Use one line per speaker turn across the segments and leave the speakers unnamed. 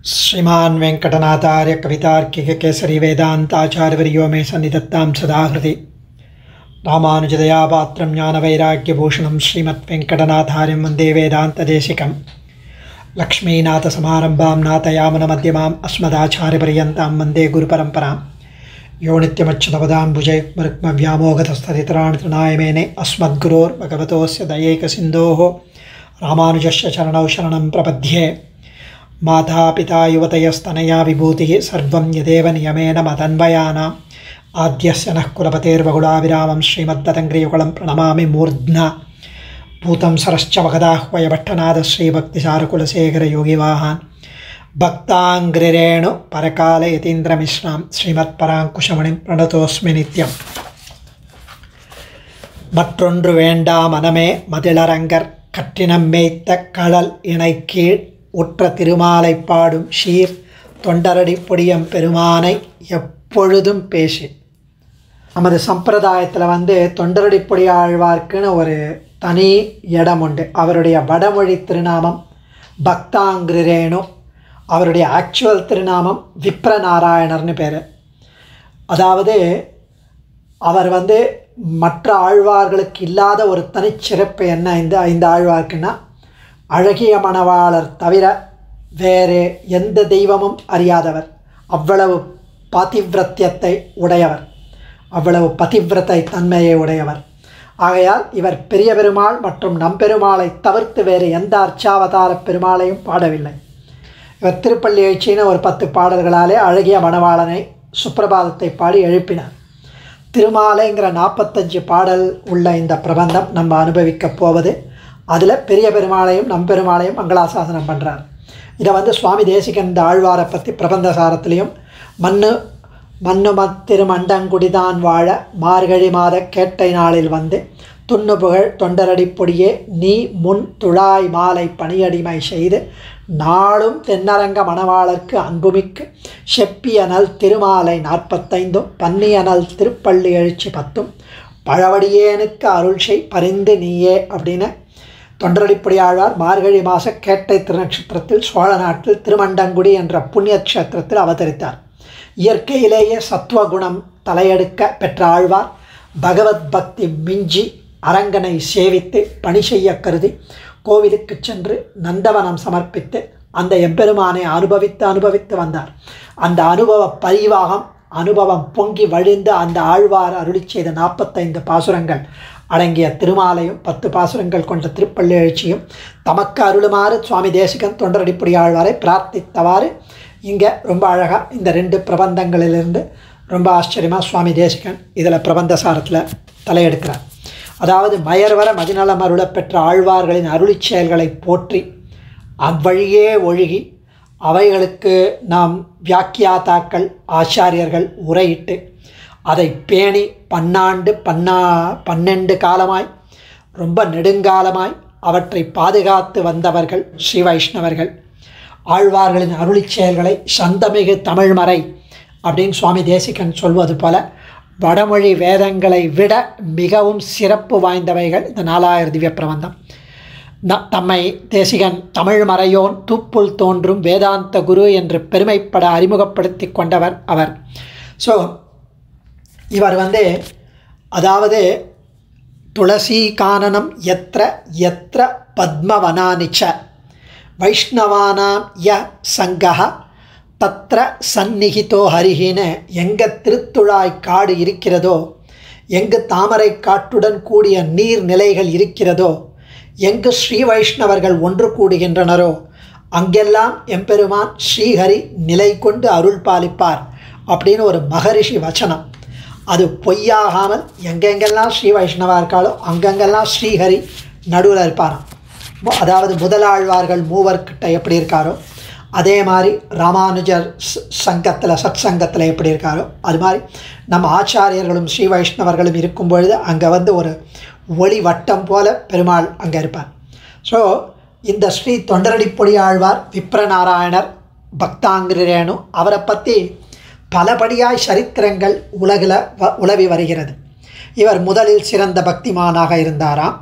श्रीमान् वेङ्कटनाथार्य कवितार्किककेसरी वेदान्ताचार्यवर्यो मे सन्निधत्तां सदा हृदि रामानुजदया पात्रं ज्ञानवैराग्यभूषणं श्रीमद्वेङ्कटनाथार्यं वन्दे वेदान्तदेशिकं लक्ष्मीनाथसमारम्भां नाथयामनमध्यमाम् अस्मदाचार्यपर्यन्तां वन्दे गुरुपरम्परां यो नित्यमच्युतपदाम्बुजैर्मरुक्मव्यामोगतस्तरितराणि तृणाय मेने अस्मद्गुरोर्भगवतोऽस्य दयैकसिन्धोः रामानुजस्य चरणौ शरणं प्रपद्ये मातापिता युवतयस्तनया विभूतिः सर्वं यदेव नियमेन मदन्वयानाम् आद्यस्य नः कुलपतेर्वगुडाविरामं श्रीमद्दतङ्ग्रियुगलं प्रणमामि मूर्ध्ना भूतं सरश्च मगदाह्वयभट्टनाद श्रीभक्तिसारकुलशेखरयोगिवाहान् भक्ताङ्ग्रिरेणु परकालयतीन्द्रमिश्रां श्रीमत्पराङ्कुशमणिं प्रणतोऽस्मि नित्यम् மற்றொன்று வேண்டா மனமே மதிளரங்கர் கற்றினம் மேய்த்த கடல் இணைக்கீழ் உற்ற திருமாலை பாடும் ஷீர் தொண்டரடி பொடியம் பெருமானை எப்பொழுதும் பேசு நமது சம்பிரதாயத்தில் வந்து தொண்டரடி பொடி ஆழ்வார்க்குன்னு ஒரு தனி இடம் உண்டு அவருடைய வடமொழி திருநாமம் பக்தாங்கிரேணு அவருடைய ஆக்சுவல் திருநாமம் விப்ர நாராயணர்னு பேர் அதாவது அவர் வந்து மற்ற ஆழ்வார்களுக்கு இல்லாத ஒரு தனிச்சிறப்பு என்ன இந்த இந்த ஆழ்வார்க்குன்னா அழகிய மணவாளர் தவிர வேறு எந்த தெய்வமும் அறியாதவர் அவ்வளவு பாதிவிரத்தியத்தை உடையவர் அவ்வளவு பதிவிரத்தை தன்மையை உடையவர் ஆகையால் இவர் பெரிய பெருமாள் மற்றும் நம்பெருமாளை தவிர்த்து வேறு எந்த அர்ச்சாவதார பெருமாளையும் பாடவில்லை இவர் திருப்பள்ளி எழுச்சின்னு ஒரு பத்து பாடல்களாலே அழகிய மணவாளனை சுப்பிரபாதத்தை பாடி எழுப்பினார் திருமாலைங்கிற நாற்பத்தஞ்சு பாடல் உள்ள இந்த பிரபந்தம் நம்ம அனுபவிக்க போவது அதில் பெரிய பெருமாளையும் நம்பெருமாளையும் மங்களாசாசனம் பண்ணுறார் இதை வந்து சுவாமி தேசிகன் இந்த ஆழ்வாரை பற்றி பிரபந்த சாரத்துலேயும் மண்ணு மண்ணு மத்திருமண்டங்குடிதான் வாழ மார்கழி மாத கேட்டை நாளில் வந்து துண்ணு புகழ் தொண்டரடி பொடியே நீ முன் துழாய் மாலை பணியடிமை செய்து நாளும் தென்னரங்க மணவாளர்க்கு அன்புமிக்கு செப்பியனல் திருமாலை நாற்பத்தைந்தும் பன்னியனல் திருப்பள்ளி எழுச்சி பத்தும் பழவடியேனுக்கு அருள் செய் பரிந்து நீயே அப்படின்னு தொண்டரடிப்படியாழ்வார் மார்கழி மாத கேட்டை திருநட்சத்திரத்தில் சோழ நாட்டில் திருமண்டங்குடி என்ற புண்ணிய கஷேத்திரத்தில் அவதரித்தார் இயற்கையிலேயே சத்துவகுணம் தலையெடுக்க பெற்ற ஆழ்வார் பகவத் பக்தி மிஞ்சி அரங்கனை சேவித்து பணி செய்ய கருதி கோவிலுக்கு சென்று நந்தவனம் சமர்ப்பித்து அந்த எம்பெருமானை அனுபவித்து அனுபவித்து வந்தார் அந்த அனுபவ பரிவாகம் அனுபவம் பொங்கி வழிந்து அந்த ஆழ்வார் அருளி செய்த நாற்பத்தைந்து பாசுரங்கள் அடங்கிய திருமாலையும் பத்து பாசுரங்கள் கொண்ட திருப்பள்ளி எழுச்சியும் தமக்கு அருளுமாறு சுவாமி தேசிகன் தொண்டரடிப்படி ஆழ்வாரை பிரார்த்தித்தவாறு இங்கே ரொம்ப அழகாக இந்த ரெண்டு பிரபந்தங்களிலிருந்து ரொம்ப ஆச்சரியமாக சுவாமி தேசிகன் இதில் பிரபந்த சாரத்தில் தலையெடுக்கிறார் அதாவது மயர்வர மதிநலம் அருள பெற்ற ஆழ்வார்களின் அருளி செயல்களை போற்றி அவ்வழியே ஒழுகி அவைகளுக்கு நாம் வியாக்கியாத்தாக்கள் ஆச்சாரியர்கள் உரையிட்டு அதை பேணி பன்னாண்டு பன்னா பன்னெண்டு காலமாய் ரொம்ப நெடுங்காலமாய் அவற்றை பாதுகாத்து வந்தவர்கள் ஸ்ரீ வைஷ்ணவர்கள் ஆழ்வார்களின் அருளி செயல்களை சந்தமிகு தமிழ்மறை அப்படின்னு சுவாமி தேசிகன் சொல்வது போல வடமொழி வேதங்களை விட மிகவும் சிறப்பு வாய்ந்தவைகள் இந்த நாலாயிரம் திவ்ய பிரபந்தம் ந தம்மை தேசிகன் தமிழ் மறையோன் தூப்புள் தோன்றும் வேதாந்த குரு என்று பெருமைப்பட அறிமுகப்படுத்தி கொண்டவர் அவர் ஸோ இவர் வந்து அதாவது துளசி கானனம் எத்திர எத்திர பத்மவனானிச்ச வைஷ்ணவானாம் ய சங்கா தத்ர சந்நிகிதோ ஹரிஹின்னு எங்கே திருத்துழாய் காடு இருக்கிறதோ எங்கு தாமரை காட்டுடன் கூடிய நீர்நிலைகள் இருக்கிறதோ எங்கு ஸ்ரீ வைஷ்ணவர்கள் ஒன்று கூடுகின்றனரோ அங்கெல்லாம் எம்பெருமான் ஸ்ரீஹரி நிலை கொண்டு அருள் பாலிப்பார் அப்படின்னு ஒரு மகரிஷி வச்சனம் அது பொய்யாகாமல் எங்கெங்கெல்லாம் ஸ்ரீ வைஷ்ணவா இருக்காளோ அங்கங்கெல்லாம் ஸ்ரீஹரி நடுவில் இருப்பாராம் அதாவது முதலாழ்வார்கள் மூவர்கிட்ட எப்படி இருக்காரோ அதே மாதிரி ராமானுஜர் சங்கத்தில் சத் சங்கத்தில் எப்படி இருக்காரோ அது மாதிரி நம்ம ஆச்சாரியர்களும் ஸ்ரீ வைஷ்ணவர்களும் இருக்கும் பொழுது அங்கே வந்து ஒரு ஒளி வட்டம் போல பெருமாள் அங்கே இருப்பார் ஸோ இந்த ஸ்ரீ தொண்டரடிப்பொடி ஆழ்வார் விப்ரநாராயணர் பக்தாங்கிரேணு அவரை பற்றி பலபடியாய் சரித்திரங்கள் உலகில் வ உலவி வருகிறது இவர் முதலில் சிறந்த பக்திமானாக இருந்தாராம்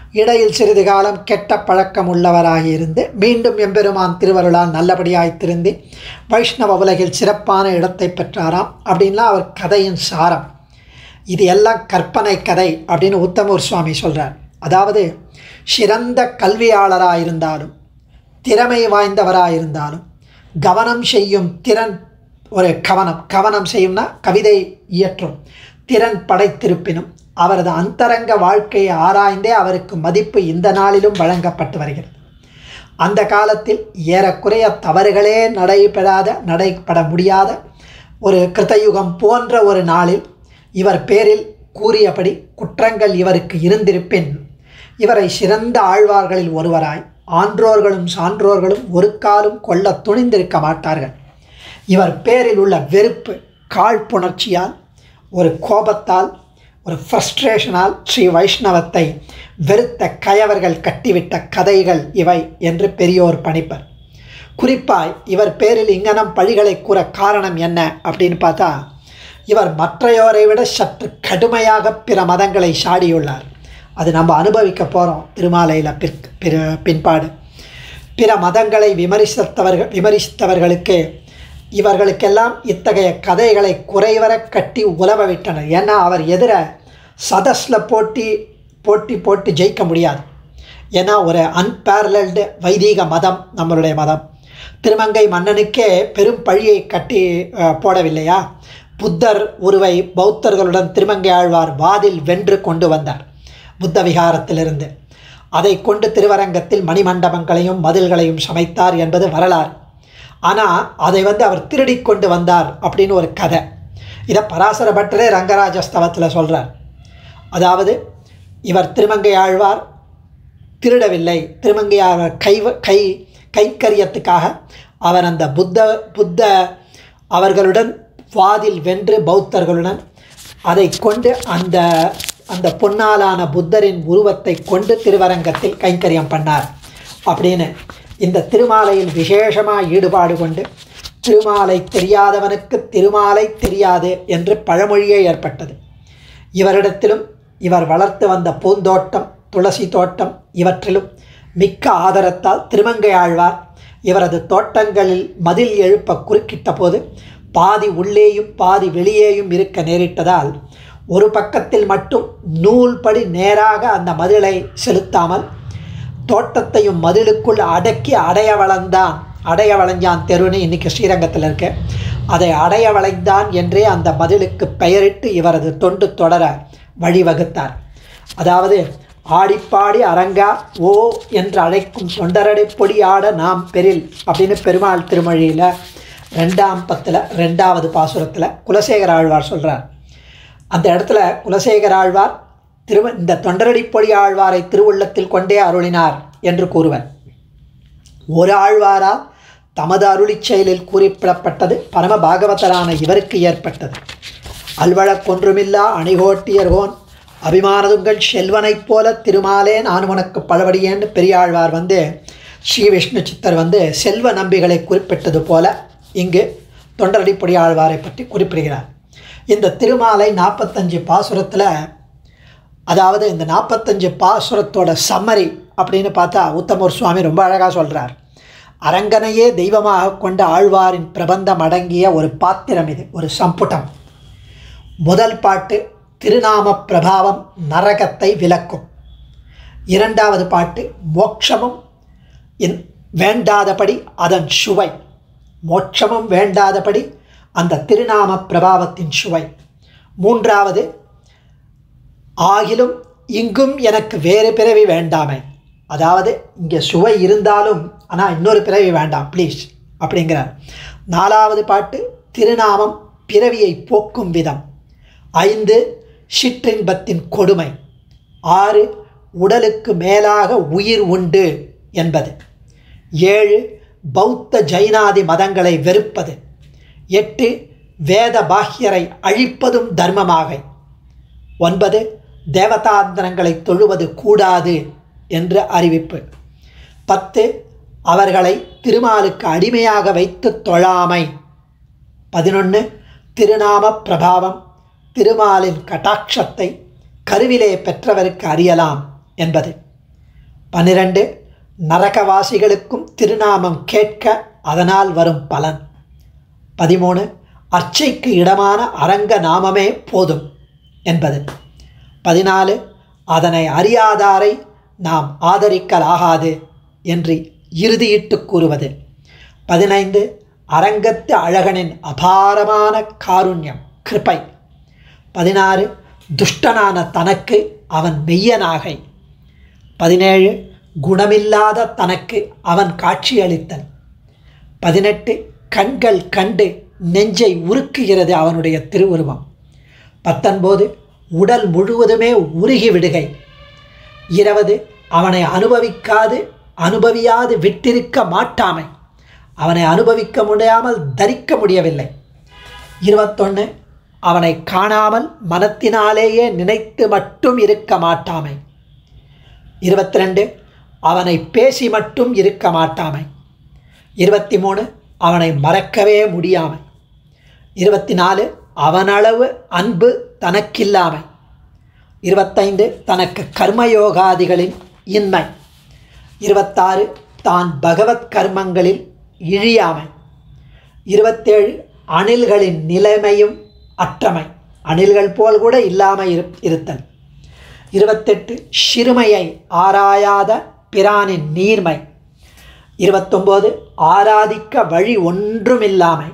இடையில் சிறிது காலம் கெட்ட பழக்கம் உள்ளவராக இருந்து மீண்டும் எம்பெருமான் திருவருளால் நல்லபடியாய் திருந்தி வைஷ்ணவ உலகில் சிறப்பான இடத்தை பெற்றாராம் அப்படின்லாம் அவர் கதையின் சாரம் இது எல்லாம் கற்பனை கதை அப்படின்னு உத்தமூர் சுவாமி சொல்கிறார் அதாவது சிறந்த கல்வியாளராக இருந்தாலும் திறமை வாய்ந்தவராக இருந்தாலும் கவனம் செய்யும் திறன் ஒரு கவனம் கவனம் செய்யும்னா கவிதை இயற்றும் திறன் படைத்திருப்பினும் அவரது அந்தரங்க வாழ்க்கையை ஆராய்ந்தே அவருக்கு மதிப்பு இந்த நாளிலும் வழங்கப்பட்டு வருகிறது அந்த காலத்தில் ஏறக்குறைய தவறுகளே நடைபெறாத நடைபெற முடியாத ஒரு கிருத்தயுகம் போன்ற ஒரு நாளில் இவர் பேரில் கூறியபடி குற்றங்கள் இவருக்கு இருந்திருப்பின் இவரை சிறந்த ஆழ்வார்களில் ஒருவராய் ஆன்றோர்களும் சான்றோர்களும் ஒரு காலும் கொள்ள துணிந்திருக்க மாட்டார்கள் இவர் பேரில் உள்ள வெறுப்பு காழ்ப்புணர்ச்சியால் ஒரு கோபத்தால் ஒரு ஃப்ரஸ்ட்ரேஷனால் ஸ்ரீ வைஷ்ணவத்தை வெறுத்த கயவர்கள் கட்டிவிட்ட கதைகள் இவை என்று பெரியோர் பணிப்பர் குறிப்பாய் இவர் பேரில் இங்கனம் பழிகளை கூற காரணம் என்ன அப்படின்னு பார்த்தா இவர் மற்றையோரை விட சற்று கடுமையாக பிற மதங்களை சாடியுள்ளார் அது நம்ம அனுபவிக்க போகிறோம் திருமாலையில் பிற் பிற பின்பாடு பிற மதங்களை விமர்சித்தவர்கள் விமர்சித்தவர்களுக்கு இவர்களுக்கெல்லாம் இத்தகைய கதைகளை குறைவர கட்டி உலவ விட்டனர் ஏன்னா அவர் எதிர சதஸில் போட்டி போட்டி போட்டு ஜெயிக்க முடியாது ஏன்னா ஒரு அன்பேரலல்டு வைதீக மதம் நம்மளுடைய மதம் திருமங்கை மன்னனுக்கே பெரும் பழியை கட்டி அஹ், போடவில்லையா புத்தர் உருவை பௌத்தர்களுடன் திருமங்கை ஆழ்வார் வாதில் வென்று கொண்டு வந்தார் புத்த விகாரத்திலிருந்து அதை கொண்டு திருவரங்கத்தில் மணிமண்டபங்களையும் மதில்களையும் சமைத்தார் என்பது வரலாறு ஆனால் அதை வந்து அவர் திருடி கொண்டு வந்தார் அப்படின்னு ஒரு கதை இதை பராசர பட்டரே ரங்கராஜ ஸ்தவத்தில் சொல்கிறார் அதாவது இவர் திருமங்கை ஆழ்வார் திருடவில்லை திருமங்கை ஆழ்வார் கை கை கைக்கரியத்துக்காக அவர் அந்த புத்த புத்த அவர்களுடன் வாதில் வென்று பௌத்தர்களுடன் அதை கொண்டு அந்த அந்த பொன்னாலான புத்தரின் உருவத்தை கொண்டு திருவரங்கத்தில் கைங்கரியம் பண்ணார் அப்படின்னு இந்த திருமாலையில் விசேஷமாக ஈடுபாடு கொண்டு திருமாலை தெரியாதவனுக்கு திருமாலை தெரியாது என்று பழமொழியே ஏற்பட்டது இவரிடத்திலும் இவர் வளர்த்து வந்த பூந்தோட்டம் துளசி தோட்டம் இவற்றிலும் மிக்க ஆதரத்தால் திருமங்கை ஆழ்வார் இவரது தோட்டங்களில் மதில் எழுப்ப குறுக்கிட்ட போது பாதி உள்ளேயும் பாதி வெளியேயும் இருக்க நேரிட்டதால் ஒரு பக்கத்தில் மட்டும் நூல்படி நேராக அந்த மதிலை செலுத்தாமல் தோட்டத்தையும் மதிலுக்குள் அடக்கி அடைய வளர்ந்தான் அடைய வளைஞ்சான் தெருன்னு இன்னைக்கு ஸ்ரீரங்கத்தில் இருக்கு அதை அடைய வளைந்தான் என்றே அந்த மதிலுக்கு பெயரிட்டு இவரது தொண்டு தொடர வழிவகுத்தார் அதாவது ஆடிப்பாடி அரங்கா ஓ என்று அழைக்கும் தொண்டரடை பொடியாட நாம் பெரில் அப்படின்னு பெருமாள் திருமொழியில் ரெண்டாம் பத்தில் ரெண்டாவது பாசுரத்தில் குலசேகர ஆழ்வார் சொல்கிறார் அந்த இடத்துல குலசேகர ஆழ்வார் திரு இந்த தொண்டரடி பொடி ஆழ்வாரை திருவுள்ளத்தில் கொண்டே அருளினார் என்று கூறுவர் ஒரு ஆழ்வாரால் தமது அருளிச் செயலில் குறிப்பிடப்பட்டது பரம பாகவதரான இவருக்கு ஏற்பட்டது அல்வழக்கொன்றுமில்லா அணிகோட்டியர்கோன் அபிமானதுங்கள் செல்வனைப் போல திருமாலே நான் உனக்கு பழவடியேன்னு பெரியாழ்வார் வந்து ஸ்ரீ விஷ்ணு சித்தர் வந்து செல்வ நம்பிகளை குறிப்பிட்டது போல இங்கு தொண்டரடிப்பொடி ஆழ்வாரை பற்றி குறிப்பிடுகிறார் இந்த திருமாலை நாற்பத்தஞ்சு பாசுரத்தில் அதாவது இந்த நாற்பத்தஞ்சு பாசுரத்தோட சம்மரி அப்படின்னு பார்த்தா உத்தமூர் சுவாமி ரொம்ப அழகாக சொல்கிறார் அரங்கனையே தெய்வமாக கொண்ட ஆழ்வாரின் பிரபந்தம் அடங்கிய ஒரு பாத்திரம் இது ஒரு சம்புடம் முதல் பாட்டு திருநாம பிரபாவம் நரகத்தை விளக்கும் இரண்டாவது பாட்டு மோட்சமும் இன்- வேண்டாதபடி அதன் சுவை மோட்சமும் வேண்டாதபடி அந்த திருநாம பிரபாவத்தின் சுவை மூன்றாவது ஆகிலும் இங்கும் எனக்கு வேறு பிறவி வேண்டாமே அதாவது இங்கே சுவை இருந்தாலும் ஆனால் இன்னொரு பிறவி வேண்டாம் ப்ளீஸ் அப்படிங்கிறார் நாலாவது பாட்டு திருநாமம் பிறவியை போக்கும் விதம் ஐந்து சிற்றின்பத்தின் கொடுமை ஆறு உடலுக்கு மேலாக உயிர் உண்டு என்பது ஏழு பௌத்த ஜைனாதி மதங்களை வெறுப்பது எட்டு வேத பாஹ்யரை அழிப்பதும் தர்மமாக ஒன்பது தேவதாந்திரங்களை தொழுவது கூடாது என்று அறிவிப்பு பத்து அவர்களை திருமாலுக்கு அடிமையாக வைத்து தொழாமை பதினொன்று திருநாம பிரபாவம் திருமாலின் கட்டாட்சத்தை கருவிலே பெற்றவருக்கு அறியலாம் என்பது பன்னிரண்டு நரகவாசிகளுக்கும் திருநாமம் கேட்க அதனால் வரும் பலன் பதிமூணு அர்ச்சைக்கு இடமான அரங்க நாமமே போதும் என்பது பதினாலு அதனை அறியாதாரை நாம் ஆதரிக்கலாகாது என்று இறுதியிட்டு கூறுவது பதினைந்து அரங்கத்து அழகனின் அபாரமான காருண்யம் கிருப்பை பதினாறு துஷ்டனான தனக்கு அவன் மெய்யனாகை பதினேழு குணமில்லாத தனக்கு அவன் காட்சியளித்தல் பதினெட்டு கண்கள் கண்டு நெஞ்சை உருக்குகிறது அவனுடைய திருவுருவம் பத்தொன்பது உடல் முழுவதுமே உருகி விடுகை இருபது அவனை அனுபவிக்காது அனுபவியாது விட்டிருக்க மாட்டாமை அவனை அனுபவிக்க முடியாமல் தரிக்க முடியவில்லை இருபத்தொன்று அவனை காணாமல் மனத்தினாலேயே நினைத்து மட்டும் இருக்க மாட்டாமை இருபத்தி ரெண்டு அவனை பேசி மட்டும் இருக்க மாட்டாமை இருபத்தி மூணு அவனை மறக்கவே முடியாமை இருபத்தி நாலு அவனளவு அன்பு தனக்கில்லாமை இருபத்தைந்து தனக்கு கர்மயோகாதிகளின் இன்மை இருபத்தாறு தான் பகவத் கர்மங்களில் இழியாமை இருபத்தேழு அணில்களின் நிலைமையும் அற்றமை அணில்கள் போல் கூட இல்லாமல் இரு இருத்தல் இருபத்தெட்டு சிறுமையை ஆராயாத பிரானின் நீர்மை இருபத்தொம்போது ஆராதிக்க வழி ஒன்றுமில்லாமை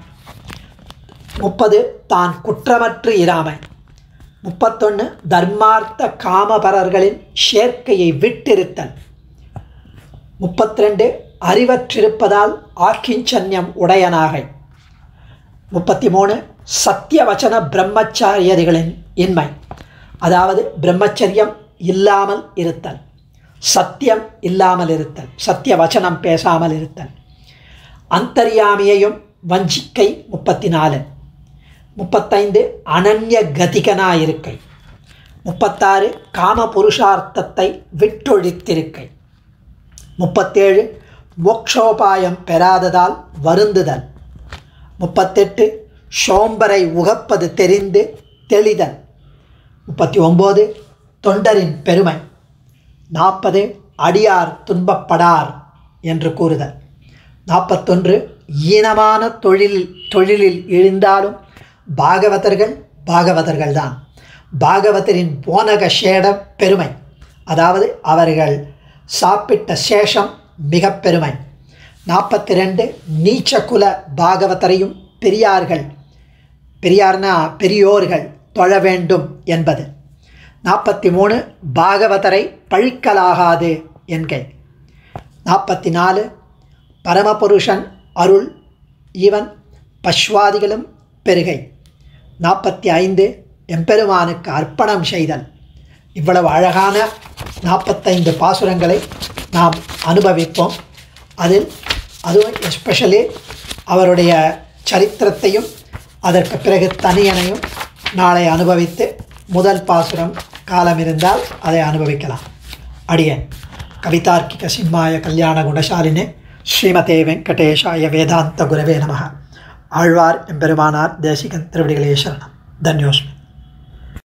முப்பது தான் குற்றமற்று இராமை முப்பத்தொன்று தர்மார்த்த காமபரர்களின் சேர்க்கையை விட்டிருத்தல் முப்பத்திரெண்டு அறிவற்றிருப்பதால் ஆக்கிஞ்சன்யம் உடையனாகை முப்பத்தி மூணு சத்தியவச்சன பிரம்மச்சாரியதிகளின் இன்மை அதாவது பிரம்மச்சரியம் இல்லாமல் இருத்தல் சத்தியம் இல்லாமல் இருத்தல் சத்திய வச்சனம் பேசாமல் இருத்தல் அந்தர்யாமியையும் வஞ்சிக்கை முப்பத்தி நாலு முப்பத்தைந்து அனன்ய கதிகனாயிருக்கை முப்பத்தாறு காம புருஷார்த்தத்தை விட்டொழித்திருக்கை முப்பத்தேழு மோக்ஷோபாயம் பெறாததால் வருந்துதல் முப்பத்தெட்டு சோம்பரை உகப்பது தெரிந்து தெளிதல் முப்பத்தி ஒம்பது தொண்டரின் பெருமை நாற்பது அடியார் துன்பப்படார் என்று கூறுதல் நாற்பத்தொன்று ஈனமான தொழிலில் தொழிலில் எழுந்தாலும் பாகவதர்கள் பாகவதர்கள்தான் பாகவதரின் போனக சேடம் பெருமை அதாவது அவர்கள் சாப்பிட்ட சேஷம் மிக பெருமை நாற்பத்தி ரெண்டு நீச்சகுல பாகவதரையும் பெரியார்கள் பெரியார்னா பெரியோர்கள் தொழ வேண்டும் என்பது நாற்பத்தி மூணு பாகவதரை பழிக்கலாகாது என்கை நாற்பத்தி நாலு பரமபுருஷன் அருள் இவன் பஸ்வாதிகளும் பெருகை நாற்பத்தி ஐந்து எம்பெருமானுக்கு அர்ப்பணம் செய்தல் இவ்வளவு அழகான நாற்பத்தைந்து பாசுரங்களை நாம் அனுபவிப்போம் அதில் அதுவும் எஸ்பெஷலி அவருடைய சரித்திரத்தையும் அதற்கு பிறகு தனியனையும் நாளை அனுபவித்து முதல் பாசுரம் காலம் இருந்தால் அதை அனுபவிக்கலாம் அடியேன் கவிதார்க்கிக சிம்மாய கல்யாண குணசாலினே ஸ்ரீமதே வெங்கடேஷாய வேதாந்த குரவே நம ஆழ்வார் எம்பெருமானார் தேசிகன் திருவடிகளே சரணம் தன்யோஸ்மி